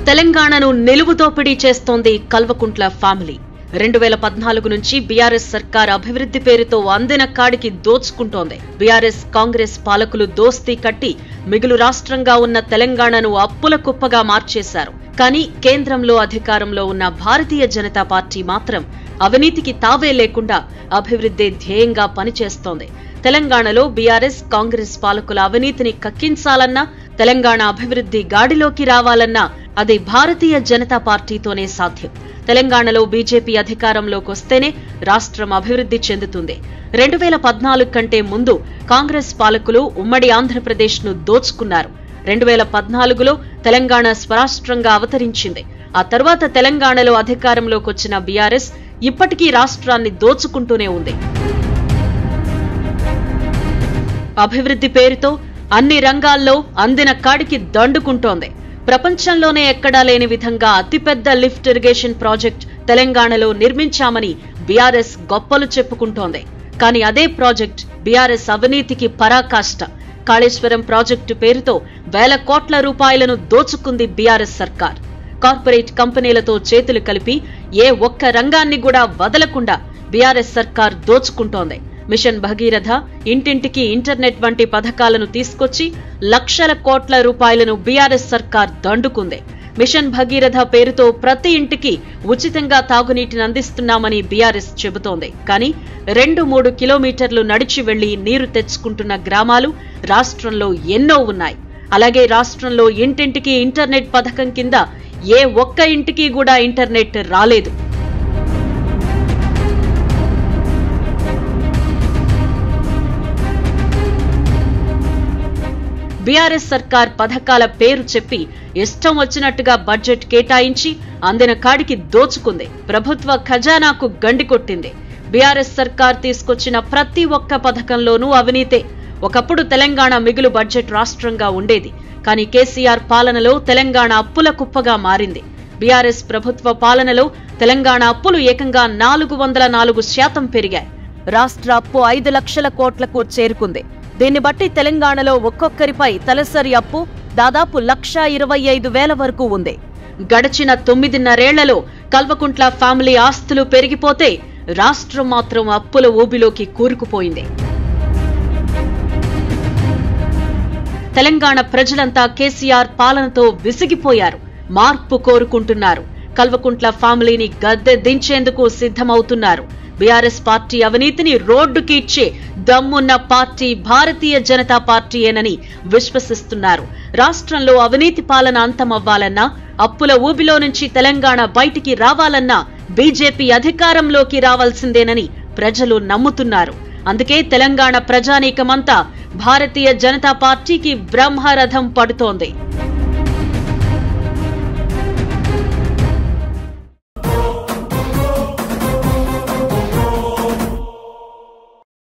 తెలంగాణను నిలువుదోపిడీ చేస్తోంది కల్వకుంట్ల ఫ్యామిలీ రెండు వేల పద్నాలుగు నుంచి బీఆర్ఎస్ సర్కార్ అభివృద్ధి పేరుతో అందిన కాడికి దోచుకుంటోంది బీఆర్ఎస్ కాంగ్రెస్ పాలకులు దోస్తీ కట్టి మిగులు రాష్ట్రంగా ఉన్న తెలంగాణను అప్పుల కుప్పగా మార్చేశారు కానీ కేంద్రంలో అధికారంలో ఉన్న భారతీయ జనతా పార్టీ మాత్రం అవినీతికి తావే లేకుండా అభివృద్ధి ధ్యేయంగా పనిచేస్తోంది తెలంగాణలో బీఆర్ఎస్ కాంగ్రెస్ పాలకుల అవినీతిని కక్కించాలన్నా తెలంగాణ అభివృద్ధి గాడిలోకి రావాలన్నా అది భారతీయ జనతా పార్టీతోనే సాధ్యం తెలంగాణలో బీజేపీ అధికారంలోకి వస్తేనే రాష్ట్రం అభివృద్ధి చెందుతుంది రెండు వేల పద్నాలుగు కంటే ముందు కాంగ్రెస్ పాలకులు ఉమ్మడి ఆంధ్రప్రదేశ్ ను దోచుకున్నారు రెండు వేల పద్నాలుగులో తెలంగాణ స్వరాష్ట్రంగా అవతరించింది ఆ తర్వాత తెలంగాణలో అధికారంలోకి వచ్చిన బీఆర్ఎస్ ఇప్పటికీ రాష్ట్రాన్ని దోచుకుంటూనే ఉంది అభివృద్ధి పేరుతో అన్ని రంగాల్లో అందిన కాడికి దండుకుంటోంది ప్రపంచంలోనే ఎక్కడా లేని విధంగా అతిపెద్ద లిఫ్ట్ ఇరిగేషన్ ప్రాజెక్ట్ తెలంగాణలో నిర్మించామని బీఆర్ఎస్ గొప్పలు చెప్పుకుంటోంది కానీ అదే ప్రాజెక్ట్ బీఆర్ఎస్ అవినీతికి పరాకాష్ట కాళేశ్వరం ప్రాజెక్టు పేరుతో వేల కోట్ల రూపాయలను దోచుకుంది బీఆర్ఎస్ సర్కార్ కార్పొరేట్ కంపెనీలతో చేతులు కలిపి ఏ ఒక్క రంగాన్ని కూడా వదలకుండా బీఆర్ఎస్ సర్కార్ దోచుకుంటోంది మిషన్ భగీరథ ఇంటింటికి ఇంటర్నెట్ వంటి పథకాలను తీసుకొచ్చి లక్షల కోట్ల రూపాయలను బీఆర్ఎస్ సర్కార్ దండుకుంది మిషన్ భగీరథ పేరుతో ప్రతి ఇంటికి ఉచితంగా తాగునీటిని అందిస్తున్నామని బీఆర్ఎస్ చెబుతోంది కానీ రెండు మూడు కిలోమీటర్లు నడిచి వెళ్లి నీరు తెచ్చుకుంటున్న గ్రామాలు రాష్ట్రంలో ఎన్నో ఉన్నాయి అలాగే రాష్ట్రంలో ఇంటింటికి ఇంటర్నెట్ పథకం కింద ఏ ఒక్క ఇంటికి కూడా ఇంటర్నెట్ రాలేదు బీఆర్ఎస్ సర్కార్ పథకాల పేరు చెప్పి ఇష్టం వచ్చినట్టుగా బడ్జెట్ కేటాయించి అందిన కాడికి దోచుకుంది ప్రభుత్వ ఖజానాకు గండి కొట్టింది బీఆర్ఎస్ సర్కార్ తీసుకొచ్చిన ప్రతి ఒక్క పథకంలోనూ అవినీతే ఒకప్పుడు తెలంగాణ మిగులు బడ్జెట్ రాష్ట్రంగా ఉండేది కానీ కేసీఆర్ పాలనలో తెలంగాణ అప్పుల కుప్పగా మారింది బీఆర్ఎస్ ప్రభుత్వ పాలనలో తెలంగాణ అప్పులు ఏకంగా నాలుగు వందల నాలుగు శాతం పెరిగాయి రాష్ట్ర అప్పు ఐదు లక్షల కోట్లకు చేరుకుంది దీన్ని బట్టి తెలంగాణలో ఒక్కొక్కరిపై తలసరి అప్పు దాదాపు లక్ష ఇరవై ఐదు వేల వరకు ఉంది గడిచిన తొమ్మిదిన్నరేళ్లలో కల్వకుంట్ల ఫ్యామిలీ ఆస్తులు పెరిగిపోతే రాష్ట్రం మాత్రం అప్పుల ఊబిలోకి కూరుకుపోయింది తెలంగాణ ప్రజలంతా కేసీఆర్ పాలనతో విసిగిపోయారు మార్పు కోరుకుంటున్నారు కల్వకుంట్ల ఫ్యామిలీని గద్దె దించేందుకు సిద్ధమవుతున్నారు బీఆర్ఎస్ పార్టీ అవినీతిని రోడ్డుకి ఇచ్చే దమ్మున్న పార్టీ భారతీయ జనతా పార్టీయేనని విశ్వసిస్తున్నారు రాష్ట్రంలో అవినీతి పాలన అంతమవ్వాలన్నా అప్పుల ఊబిలో నుంచి తెలంగాణ బయటికి రావాలన్నా బీజేపీ అధికారంలోకి రావాల్సిందేనని ప్రజలు నమ్ముతున్నారు అందుకే తెలంగాణ ప్రజానీకమంతా భారతీయ జనతా పార్టీకి బ్రహ్మరథం పడుతోంది